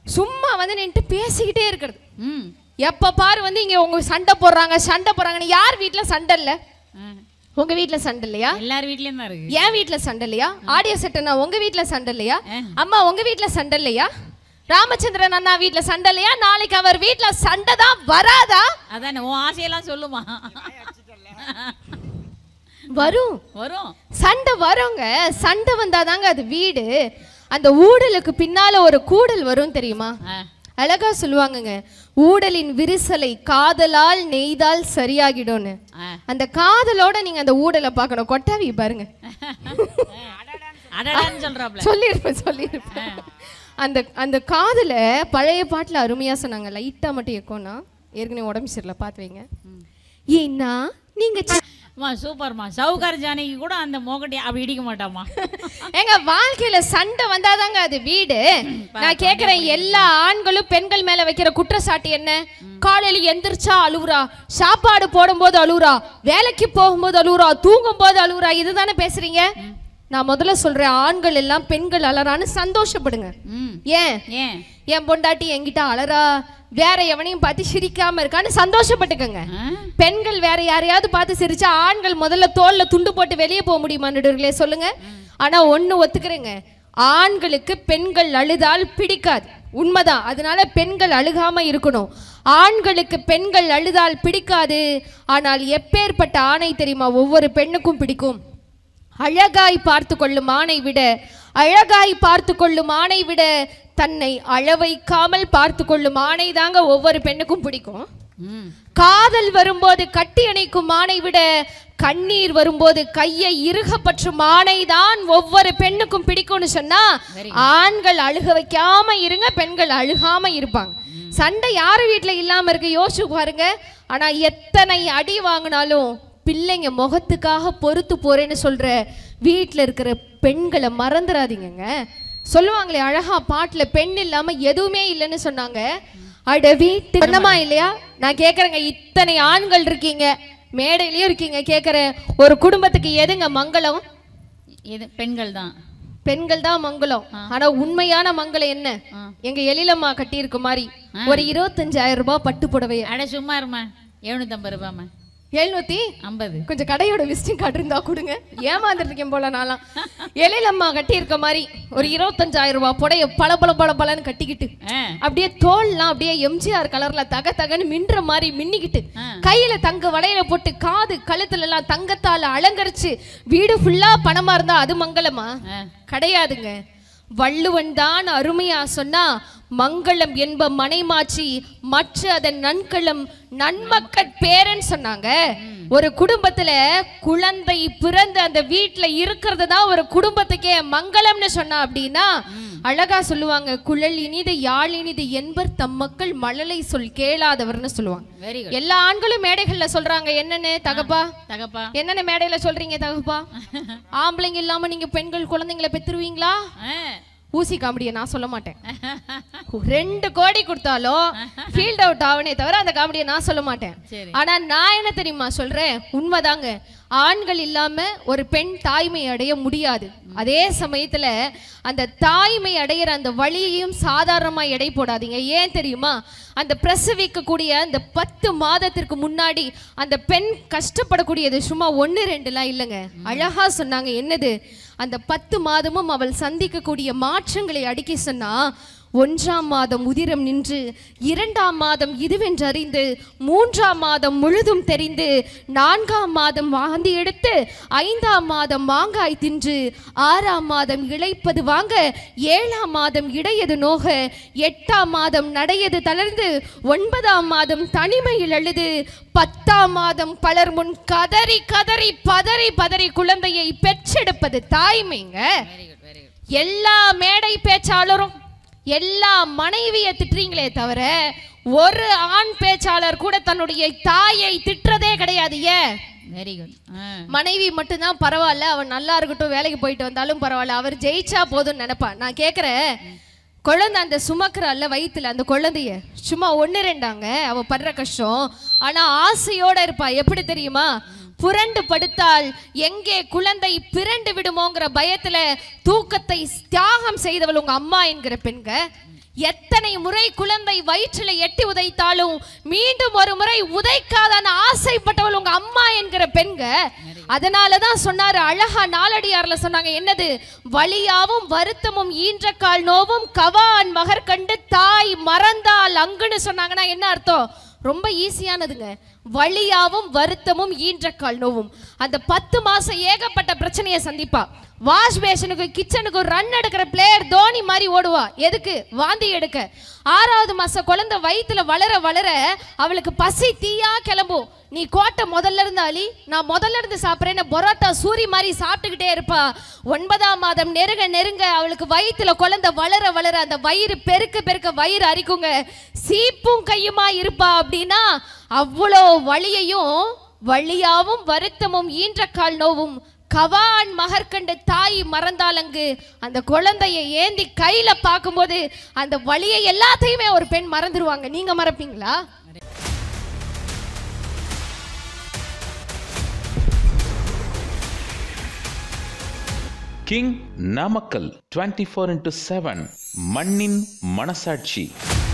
சும்மா வந்து நின்று பேசிக்கிட்டே இருக்கிறது ம் எப்ப பாரு வந்து இங்க உங்க சண்டை போடுறாங்க சண்டை போடுறாங்கன்னு யார் வீட்ல சண்டை இல்ல ஆ. உங்க வீட்ல சண்டை இல்லையா எல்லார் வீட்லயும் தான் இருக்கு என் வீட்ல சண்டை இல்லையா ஆடியோ செட்டனா உங்க வீட்ல சண்டை இல்லையா ஆ. அம்மா உங்க வீட்ல சண்டை இல்லையா ராமச்சந்திரன் அண்ணா வீட்ல சண்டை இல்லையா நாளைக்கு அவர் வீட்ல சண்டை தான் வராதா அதானே உன் ஆசையெல்லாம் சொல்லுமா வரும் வரும் சண்டை வருங்க சண்டை வந்தாதாங்க அது வீடு அந்த ஊடலுக்கு பின்னால ஒரு கூடல் வரும் தெரியுமா ஆ. அழகா சொல்லுவாங்கங்க ஊடலின் விரிசலை காதலால் நெய்தால் சரியாகிடும்னு ஆ. அந்த காதலோட நீங்க அந்த ஊடலை பார்க்கணும் கொட்டாவி பாருங்க அடடான்னு சொல்றாப்ல சொல்லியிருப்பேன் சொல்லியிருப்பேன் அந்த அந்த காதுல பழைய பாட்டுல அருமையா சொன்னாங்க லைட்டா மட்டும் எக்கோனா ஏற்கனவே உடம்பு சரியில்லை பார்த்து வைங்க ஏன்னா நீங்க சி- அம்மா சூப்பர்மா சவுகார் ஜானகி கூட அந்த மோகட்டி அப்படி இடிக்க மாட்டாமா எங்க வாழ்க்கையில சண்டை வந்தாதாங்க அது வீடு நான் கேக்குறேன் எல்லா ஆண்களும் பெண்கள் மேல வைக்கிற குற்றச்சாட்டு என்ன காலையில எந்திரிச்சா அழுவுறா சாப்பாடு போடும்போது அழுவுறா வேலைக்கு போகும்போது அழுவுறா தூங்கும் போது அழுவுறா இதுதானே பேசுறீங்க நான் முதல்ல சொல்றேன் ஆண்கள் எல்லாம் பெண்கள் அலறான்னு சந்தோஷப்படுங்க ம் ஏன் ஏன் என் பொண்டாட்டி என்கிட்ட அலறா வேற எவனையும் பார்த்து சிரிக்காம இருக்கான்னு சந்தோஷப்பட்டுக்கங்க ஆ? பெண்கள் வேற யாரையாவது பார்த்து சிரிச்சா ஆண்கள் முதல்ல தோல்ல துண்டு போட்டு வெளியே போக முடியுமா நடுவர்களே சொல்லுங்க ஆனா ஒண்ணு ஒத்துக்கிறேங்க ஆண்களுக்கு பெண்கள் அழுதால் பிடிக்காது உண்மைதான் அதனால பெண்கள் அழுகாம இருக்கணும் ஆண்களுக்கு பெண்கள் அழுதால் பிடிக்காது ஆனால் எப்பேற்பட்ட ஆணை தெரியுமா ஒவ்வொரு பெண்ணுக்கும் பிடிக்கும் அழகாய் பார்த்து கொள்ளும் ஆணை விட அழகாய் பார்த்து கொள்ளும் ஆணை விட தன்னை அழவைக்காமல் பார்த்து கொள்ளும் ஆணை தாங்க ஒவ்வொரு பெண்ணுக்கும் பிடிக்கும் ம் காதல் வரும்போது கட்டி அணைக்கும் ஆணை விட கண்ணீர் வரும்போது கையை இறுக பற்றும் ஆணை தான் ஒவ்வொரு பெண்ணுக்கும் பிடிக்கும்னு சொன்னா ஆண்கள் அழுக வைக்காம இருங்க பெண்கள் அழுகாம இருப்பாங்க சண்டை யார் வீட்ல இல்லாம இருக்கு யோசிச்சு பாருங்க ஆனா எத்தனை அடி வாங்கினாலும் பிள்ளைங்க முகத்துக்காக பொறுத்து போறேன்னு சொல்ற வீட்ல இருக்கிற பெண்களை மறந்துடாதீங்கங்க சொல்லுவாங்களே அழகா பாட்டுல பெண் இல்லாம எதுவுமே இல்லைன்னு சொன்னாங்க அட வீட்டு சொன்னமா இல்லையா நான் கேக்குறேங்க இத்தனை ஆண்கள் இருக்கீங்க மேடையிலயும் இருக்கீங்க கேக்குறேன் ஒரு குடும்பத்துக்கு எதுங்க மங்களம் இது பெண்கள் தான் பெண்கள் தான் மங்களம் ஆனா உண்மையான மங்களம் என்ன ஆ. எங்க எழிலம்மா கட்டியிருக்க மாதிரி ஒரு இருபத்தஞ்சாயிரம் ரூபாய் பட்டு புடவைய அட சும்மா இருமா எழுநூத்தம்பது ரூபாம்மா எழுநூத்தி ஐம்பது கொஞ்சம் கடையோட விசிட்டிங் கார்டு இருந்தா கொடுங்க ஏமாந்துருக்கேன் போல நான்லாம் எழிலம்மா கட்டி இருக்க மாதிரி ஒரு இருபத்தஞ்சாயிரம் ரூபாய் புடைய பல பல பல பலன்னு கட்டிக்கிட்டு ஆ அப்படியே தோல்லாம் அப்படியே எம்ஜிஆர் கலர்ல தக தகன்னு மின்ற மாதிரி மின்னிக்கிட்டு ஆ. கையில தங்க வளையல போட்டு காது கழுத்துல எல்லாம் தங்கத்தால அலங்கரிச்சு வீடு ஃபுல்லா பணமா இருந்தா அது மங்களமா ஆ கிடையாதுங்க வள்ளுவன் தான் அருமையா சொன்னா மங்களம் என்ப மனைமாட்சி மற்ற அதன் நன்களம் நன்மக்கட் பேரன் சொன்னாங்க ஒரு குடும்பத்துல குழந்தை பிறந்து அந்த வீட்ல இருக்கிறது தான் ஒரு குடும்பத்துக்கே மங்களம்னு சொன்னா அப்படின்னா அழகா சொல்லுவாங்க குழல் இனிது யாழ் இனிது என்பர் தம் மக்கள் மழலை சொல் கேளாதவர்னு சொல்லுவாங்க வெரி குட் எல்லா ஆண்களும் மேடைகள்ல சொல்றாங்க என்னன்னு தகப்பா தகப்பா என்னென்ன மேடையில சொல்றீங்க தகப்பா ஆம்பளைங்க இல்லாம நீங்க பெண்கள் குழந்தைங்களை பெத்துருவீங்களா ஆ ஊசி காமெடியை நான் சொல்ல மாட்டேன் ரெண்டு கோடி கொடுத்தாலும் ஃபீல்ட் அவுட் ஆவனே தவிர அந்த காமெடியை நான் சொல்ல மாட்டேன் சரி ஆனா நான் என்ன தெரியுமா சொல்றேன் உண்மைதாங்க ஆண்கள் இல்லாம ஒரு பெண் தாய்மை அடைய முடியாது அதே சமயத்துல அந்த தாய்மை அடையிற அந்த வழியையும் சாதாரணமா எடை போடாதீங்க ஏன் தெரியுமா அந்த பிரசவிக்கக்கூடிய அந்த பத்து மாதத்திற்கு முன்னாடி அந்த பெண் கஷ்டப்படக்கூடியது சும்மா ஒன்று ரெண்டுலாம் இல்லைங்க அழகா சொன்னாங்க என்னது அந்த பத்து மாதமும் அவள் சந்திக்கக்கூடிய மாற்றங்களை அடுக்கி சொன்னா ஒன்றாம் மாதம் உதிரம் நின்று இரண்டாம் மாதம் இதுவென்று அறிந்து மூன்றாம் மாதம் முழுதும் தெரிந்து நான்காம் மாதம் வாந்தி எடுத்து ஐந்தாம் மாதம் மாங்காய் தின்று ஆறாம் மாதம் இளைப்பது வாங்க ஏழாம் மாதம் இடையது நோக எட்டாம் மாதம் நடையது தளர்ந்து ஒன்பதாம் மாதம் தனிமையில் அழுது பத்தாம் மாதம் பலர் முன் கதறி கதறி பதறி பதறி குழந்தையை பெற்றெடுப்பது தாய்மைங்க வெரி குட் வெரி குட் எல்லா மேடை பேச்சாளரும் எல்லா மனைவியை திட்டுறீங்களே தவிர ஒரு ஆண் பேச்சாளர் கூட தன்னுடைய தாயை திட்டுறதே கிடையாது ஏன் வெரி குட் ஆ மனைவி மட்டும்தான் பரவாயில்ல அவன் நல்லா இருக்கட்டும் வேலைக்கு போயிட்டு வந்தாலும் பரவாயில்ல அவர் ஜெயிச்சா போதும்னு நினைப்பான் நான் கேட்குறேன் குழந்தை அந்த சுமக்கிறாள்ல வயித்துல அந்த குழந்தைய சும்மா ஒன்று ரெண்டாங்க அவ படுற கஷ்டம் ஆனா ஆசையோட இருப்பா எப்படி தெரியுமா புரண்டு படுத்தால் எங்கே குழந்தை பிறண்டு விடுமோங்கிற பயத்துல தூக்கத்தை தியாகம் செய்தவள் உங்க அம்மா என்கிற பெண்க எத்தனை முறை குழந்தை வயிற்றில எட்டி உதைத்தாலும் மீண்டும் ஒரு முறை உதைக்காதான்னு ஆசைப்பட்டவள் உங்க அம்மா என்கிற பெண்க அதனாலதான் சொன்னாரு அழகா நாலடியார்ல சொன்னாங்க என்னது வலியாவும் வருத்தமும் ஈன்ற கால் நோவும் கவான் மகர் கண்டு தாய் மறந்தால் அங்குன்னு சொன்னாங்கன்னா என்ன அர்த்தம் ரொம்ப ஈஸியானதுங்க வலியாவும் வருத்தமும் ஈன்ற கால் நோவும் அந்த பத்து மாசம் ஏகப்பட்ட பிரச்சனையை சந்திப்பா வாஷ் பேஷனுக்கு கிச்சனுக்கு ரன் எடுக்கிற பிளேயர் தோனி மாதிரி ஓடுவா எதுக்கு வாந்தி எடுக்க ஆறாவது மாச குழந்தை வயித்துல வளர வளர அவளுக்கு பசி தீயா கிளம்பும் நீ கோட்டை முதல்ல இருந்து அழி நான் முதல்ல இருந்து சாப்பிட்றேன்னு பரோட்டா சூரி மாதிரி சாப்பிட்டுக்கிட்டே இருப்பா ஒன்பதாம் மாதம் நெருங்க நெருங்க அவளுக்கு வயித்துல குழந்தை வளர வளர அந்த வயிறு பெருக்க பெருக்க வயிறு அரிக்குங்க சீப்பும் கையுமா இருப்பா அப்படின்னா அவ்வளோ வலியையும் வலியாவும் வருத்தமும் ஈன்ற கால் நோவும் கவான் மகற்கண்டு தாய் மறந்தாலங்கு அந்த குழந்தைய ஏந்தி கையில பார்க்கும்போது அந்த வலியை எல்லாத்தையுமே ஒரு பெண் மறந்துடுவாங்க நீங்க மறப்பீங்களா king Namakkal twenty four into seven மண்ணின் மனசாட்சி